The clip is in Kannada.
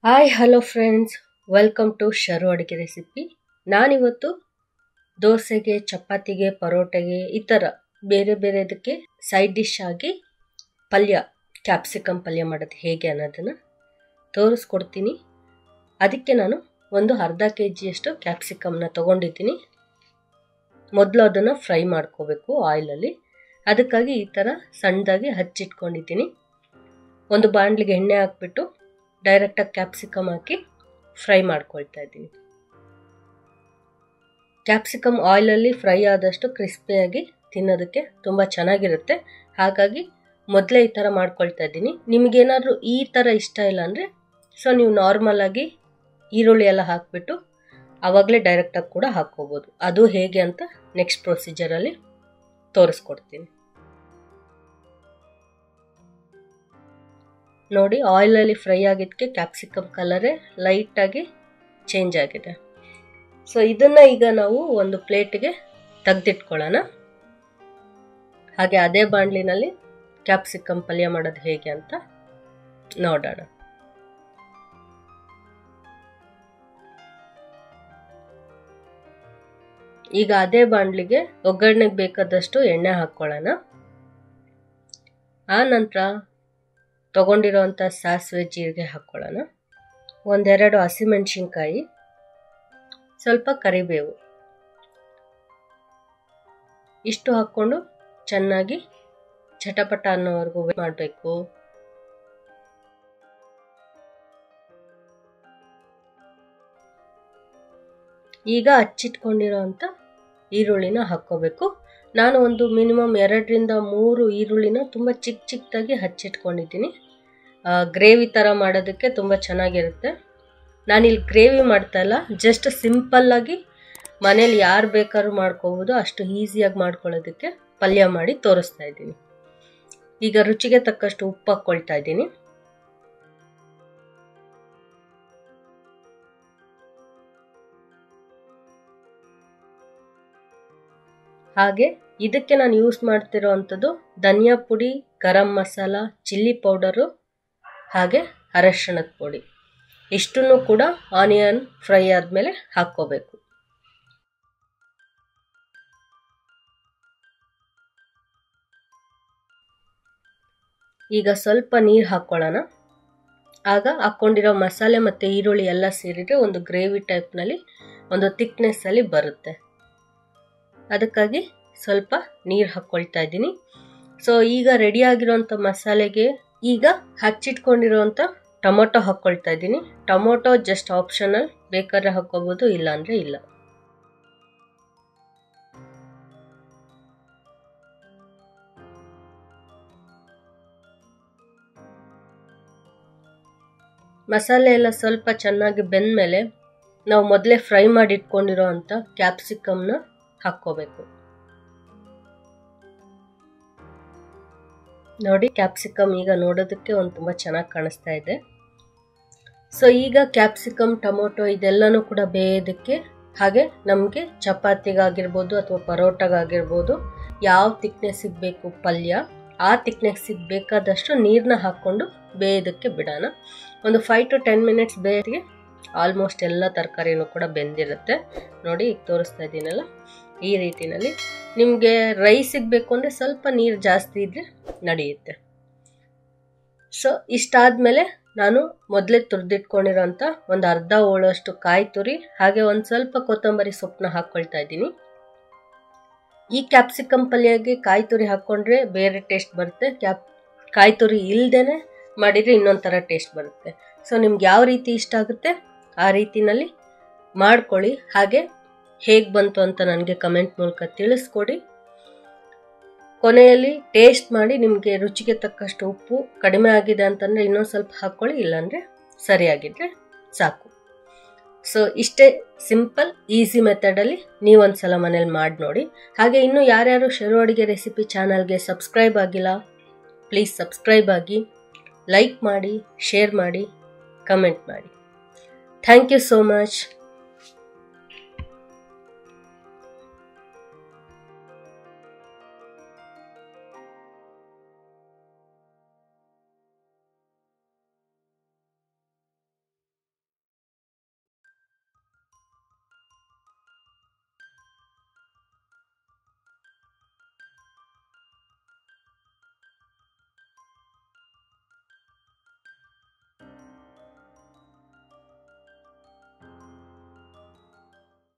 hi hello friends welcome to Sharu ಅಡುಗೆ ರೆಸಿಪಿ ನಾನಿವತ್ತು ದೋಸೆಗೆ ಚಪಾತಿಗೆ ಪರೋಟೆಗೆ ಈ ಥರ ಬೇರೆ ಬೇರೆದಕ್ಕೆ ಸೈಡ್ ಡಿಶ್ ಆಗಿ ಪಲ್ಯ ಕ್ಯಾಪ್ಸಿಕಮ್ ಪಲ್ಯ ಮಾಡೋದು ಹೇಗೆ ಅನ್ನೋದನ್ನು ತೋರಿಸ್ಕೊಡ್ತೀನಿ ಅದಕ್ಕೆ ನಾನು ಒಂದು ಅರ್ಧ ಕೆ ಜಿಯಷ್ಟು ಕ್ಯಾಪ್ಸಿಕಮ್ನ ತೊಗೊಂಡಿದ್ದೀನಿ ಮೊದಲು ಅದನ್ನು ಫ್ರೈ ಮಾಡ್ಕೋಬೇಕು ಆಯಿಲಲ್ಲಿ ಅದಕ್ಕಾಗಿ ಈ ಥರ ಸಣ್ಣದಾಗಿ ಹಚ್ಚಿಟ್ಕೊಂಡಿದ್ದೀನಿ ಒಂದು ಬಾಣಲಿಗೆ ಎಣ್ಣೆ ಹಾಕ್ಬಿಟ್ಟು ಡೈರೆಕ್ಟಾಗಿ ಕ್ಯಾಪ್ಸಿಕಮ್ ಹಾಕಿ ಫ್ರೈ ಮಾಡ್ಕೊಳ್ತಾ ಇದ್ದೀನಿ ಕ್ಯಾಪ್ಸಿಕಮ್ ಆಯಿಲಲ್ಲಿ ಫ್ರೈ ಆದಷ್ಟು ಕ್ರಿಸ್ಪಿಯಾಗಿ ತಿನ್ನೋದಕ್ಕೆ ತುಂಬ ಚೆನ್ನಾಗಿರುತ್ತೆ ಹಾಗಾಗಿ ಮೊದಲೇ ಈ ಥರ ಮಾಡ್ಕೊಳ್ತಾ ಇದ್ದೀನಿ ನಿಮಗೇನಾದರೂ ಈ ಥರ ಇಷ್ಟ ಇಲ್ಲ ಅಂದರೆ ಸೊ ನೀವು ನಾರ್ಮಲಾಗಿ ಈರುಳ್ಳಿ ಎಲ್ಲ ಹಾಕಿಬಿಟ್ಟು ಆವಾಗಲೇ ಡೈರೆಕ್ಟಾಗಿ ಕೂಡ ಹಾಕ್ಕೋಬೋದು ಅದು ಹೇಗೆ ಅಂತ ನೆಕ್ಸ್ಟ್ ಪ್ರೊಸೀಜರಲ್ಲಿ ತೋರಿಸ್ಕೊಡ್ತೀನಿ ನೋಡಿ ಆಯಿಲಲ್ಲಿ ಫ್ರೈ ಆಗಿದ್ದಕ್ಕೆ ಕ್ಯಾಪ್ಸಿಕಮ್ ಕಲರೇ ಲೈಟಾಗಿ ಚೇಂಜ್ ಆಗಿದೆ ಸೊ ಇದನ್ನು ಈಗ ನಾವು ಒಂದು ಪ್ಲೇಟ್ಗೆ ತೆಗೆದಿಟ್ಕೊಳ್ಳೋಣ ಹಾಗೆ ಅದೇ ಬಾಣಲಿನಲ್ಲಿ ಕ್ಯಾಪ್ಸಿಕಮ್ ಪಲ್ಯ ಮಾಡೋದು ಹೇಗೆ ಅಂತ ನೋಡೋಣ ಈಗ ಅದೇ ಬಾಣಲಿಗೆ ಒಗ್ಗರಣೆಗೆ ಬೇಕಾದಷ್ಟು ಎಣ್ಣೆ ಹಾಕ್ಕೊಳ್ಳೋಣ ಆ ನಂತರ ತೊಗೊಂಡಿರೋವಂಥ ಸಾಸಿವೆ ಜೀರಿಗೆ ಹಾಕ್ಕೊಳ್ಳೋಣ ಒಂದೆರಡು ಹಸಿಮೆಣಸಿನ್ಕಾಯಿ ಸ್ವಲ್ಪ ಕರಿಬೇವು ಇಷ್ಟು ಹಾಕ್ಕೊಂಡು ಚೆನ್ನಾಗಿ ಚಟಪಟ ಅನ್ನೋವರೆಗೂ ಮಾಡಬೇಕು ಈಗ ಹಚ್ಚಿಟ್ಕೊಂಡಿರೋವಂಥ ಈರುಳ್ಳಿನ ಹಾಕ್ಕೋಬೇಕು ನಾನು ಒಂದು ಮಿನಿಮಮ್ ಎರಡರಿಂದ ಮೂರು ಈರುಳ್ಳಿನ ತುಂಬ ಚಿಕ್ಕ ಚಿಕ್ಕದಾಗಿ ಹಚ್ಚಿಟ್ಕೊಂಡಿದ್ದೀನಿ ಗ್ರೇವಿ ಥರ ಮಾಡೋದಕ್ಕೆ ತುಂಬ ಚೆನ್ನಾಗಿರುತ್ತೆ ನಾನಿಲ್ಲಿ ಗ್ರೇವಿ ಮಾಡ್ತಾ ಇಲ್ಲ ಜಸ್ಟ್ ಸಿಂಪಲ್ಲಾಗಿ ಮನೇಲಿ ಯಾರು ಬೇಕಾದ್ರೂ ಮಾಡ್ಕೋಬೋದು ಅಷ್ಟು ಈಸಿಯಾಗಿ ಮಾಡ್ಕೊಳ್ಳೋದಕ್ಕೆ ಪಲ್ಯ ಮಾಡಿ ತೋರಿಸ್ತಾ ಇದ್ದೀನಿ ಈಗ ರುಚಿಗೆ ತಕ್ಕಷ್ಟು ಉಪ್ಪು ಹಾಕ್ಕೊಳ್ತಾ ಇದ್ದೀನಿ ಹಾಗೆ ಇದಕ್ಕೆ ನಾನು ಯೂಸ್ ಮಾಡ್ತಿರೋ ಅಂಥದ್ದು ಧನಿಯಾ ಪುಡಿ ಗರಂ ಮಸಾಲ ಚಿಲ್ಲಿ ಪೌಡರು ಹಾಗೆ ಅರಶಿಣದ ಪುಡಿ ಇಷ್ಟನ್ನು ಕೂಡ ಆನಿಯನ್ ಫ್ರೈ ಆದಮೇಲೆ ಹಾಕ್ಕೋಬೇಕು ಈಗ ಸ್ವಲ್ಪ ನೀರು ಹಾಕ್ಕೊಳ್ಳೋಣ ಆಗ ಹಾಕ್ಕೊಂಡಿರೋ ಮಸಾಲೆ ಮತ್ತು ಈರುಳ್ಳಿ ಎಲ್ಲ ಸೇರಿದರೆ ಒಂದು ಗ್ರೇವಿ ಟೈಪ್ನಲ್ಲಿ ಒಂದು ಥಿಕ್ನೆಸ್ಸಲ್ಲಿ ಬರುತ್ತೆ ಅದಕ್ಕಾಗಿ ಸ್ವಲ್ಪ ನೀರು ಹಾಕ್ಕೊಳ್ತಾ ಇದ್ದೀನಿ ಸೊ ಈಗ ರೆಡಿ ಆಗಿರೋಂಥ ಮಸಾಲೆಗೆ ಈಗ ಹಚ್ಚಿಟ್ಕೊಂಡಿರೋಂಥ ಟೊಮೊಟೊ ಹಾಕ್ಕೊಳ್ತಾ ಇದ್ದೀನಿ ಟೊಮೊಟೊ ಜಸ್ಟ್ ಆಪ್ಷನಲ್ ಬೇಕಾದ್ರೆ ಹಾಕ್ಕೋಬೋದು ಇಲ್ಲಾಂದರೆ ಇಲ್ಲ ಮಸಾಲೆ ಎಲ್ಲ ಸ್ವಲ್ಪ ಚೆನ್ನಾಗಿ ಬೆಂದಮೇಲೆ ನಾವು ಮೊದಲೇ ಫ್ರೈ ಮಾಡಿ ಇಟ್ಕೊಂಡಿರೋ ಅಂಥ ಕ್ಯಾಪ್ಸಿಕಮ್ನ ಹಾಕ್ಕೋಬೇಕು ನೋಡಿ ಕ್ಯಾಪ್ಸಿಕಮ್ ಈಗ ನೋಡೋದಕ್ಕೆ ಒಂದು ತುಂಬ ಚೆನ್ನಾಗಿ ಕಾಣಿಸ್ತಾ ಇದೆ ಸೊ ಈಗ ಕ್ಯಾಪ್ಸಿಕಮ್ ಟೊಮೊಟೊ ಇದೆಲ್ಲನೂ ಕೂಡ ಬೇಯೋದಕ್ಕೆ ಹಾಗೆ ನಮಗೆ ಚಪಾತಿಗಾಗಿರ್ಬೋದು ಅಥವಾ ಪರೋಟಗಾಗಿರ್ಬೋದು ಯಾವ ತಿಕ್ನೆಸ್ಸಿಗೆ ಬೇಕು ಪಲ್ಯ ಆ ತಿಕ್ನೆಸ್ಸಿಗೆ ಬೇಕಾದಷ್ಟು ನೀರನ್ನ ಹಾಕ್ಕೊಂಡು ಬೇಯೋದಕ್ಕೆ ಬಿಡೋಣ ಒಂದು ಫೈವ್ ಟು ಟೆನ್ ಮಿನಿಟ್ಸ್ ಬೇಯಿಗೆ ಆಲ್ಮೋಸ್ಟ್ ಎಲ್ಲ ತರಕಾರಿನೂ ಕೂಡ ಬೆಂದಿರುತ್ತೆ ನೋಡಿ ಈಗ ತೋರಿಸ್ತಾ ಇದ್ದೀನಲ್ಲ ಈ ರೀತಿನಲ್ಲಿ ನಿಮಗೆ ರೈಸಿಗೆ ಬೇಕು ಅಂದರೆ ಸ್ವಲ್ಪ ನೀರು ಜಾಸ್ತಿ ಇದ್ದರೆ ನಡೆಯುತ್ತೆ ಸೊ ಇಷ್ಟಾದಮೇಲೆ ನಾನು ಮೊದಲೇ ತುರಿದಿಟ್ಕೊಂಡಿರೋಂಥ ಒಂದು ಅರ್ಧ ಹೋಳಷ್ಟು ಕಾಯಿ ತುರಿ ಹಾಗೆ ಒಂದು ಸ್ವಲ್ಪ ಕೊತ್ತಂಬರಿ ಸೊಪ್ಪನ್ನ ಹಾಕ್ಕೊಳ್ತಾ ಇದ್ದೀನಿ ಈ ಕ್ಯಾಪ್ಸಿಕಮ್ ಪಲ್ಯಗೆ ಕಾಯಿ ತುರಿ ಹಾಕ್ಕೊಂಡ್ರೆ ಬೇರೆ ಟೇಸ್ಟ್ ಬರುತ್ತೆ ಕ್ಯಾಪ್ ಕಾಯಿ ತುರಿ ಇಲ್ಲದೇ ಮಾಡಿದರೆ ಇನ್ನೊಂದು ಥರ ಟೇಸ್ಟ್ ಬರುತ್ತೆ ಸೊ ನಿಮ್ಗೆ ಯಾವ ರೀತಿ ಇಷ್ಟ ಆಗುತ್ತೆ ಆ ರೀತಿನಲ್ಲಿ ಮಾಡ್ಕೊಳ್ಳಿ ಹಾಗೆ ಹೇಗೆ ಬಂತು ಅಂತ ನನಗೆ ಕಮೆಂಟ್ ಮೂಲಕ ತಿಳಿಸ್ಕೊಡಿ ಕೊನೆಯಲ್ಲಿ ಟೇಸ್ಟ್ ಮಾಡಿ ನಿಮಗೆ ರುಚಿಗೆ ತಕ್ಕಷ್ಟು ಉಪ್ಪು ಕಡಿಮೆ ಆಗಿದೆ ಅಂತಂದರೆ ಇನ್ನೊಂದು ಸ್ವಲ್ಪ ಹಾಕ್ಕೊಳ್ಳಿ ಇಲ್ಲಾಂದರೆ ಸರಿಯಾಗಿದ್ದರೆ ಸಾಕು ಸೊ ಇಷ್ಟೇ ಸಿಂಪಲ್ ಈಸಿ ಮೆಥಡಲ್ಲಿ ನೀವೊಂದು ಸಲ ಮನೇಲಿ ಮಾಡಿ ನೋಡಿ ಹಾಗೆ ಇನ್ನೂ ಯಾರ್ಯಾರು ಶರು ಅಡುಗೆ ರೆಸಿಪಿ ಚಾನಲ್ಗೆ ಸಬ್ಸ್ಕ್ರೈಬ್ ಆಗಿಲ್ಲ ಪ್ಲೀಸ್ ಸಬ್ಸ್ಕ್ರೈಬ್ ಆಗಿ ಲೈಕ್ ಮಾಡಿ ಶೇರ್ ಮಾಡಿ ಕಮೆಂಟ್ ಮಾಡಿ ಥ್ಯಾಂಕ್ ಯು ಸೋ ಮಚ್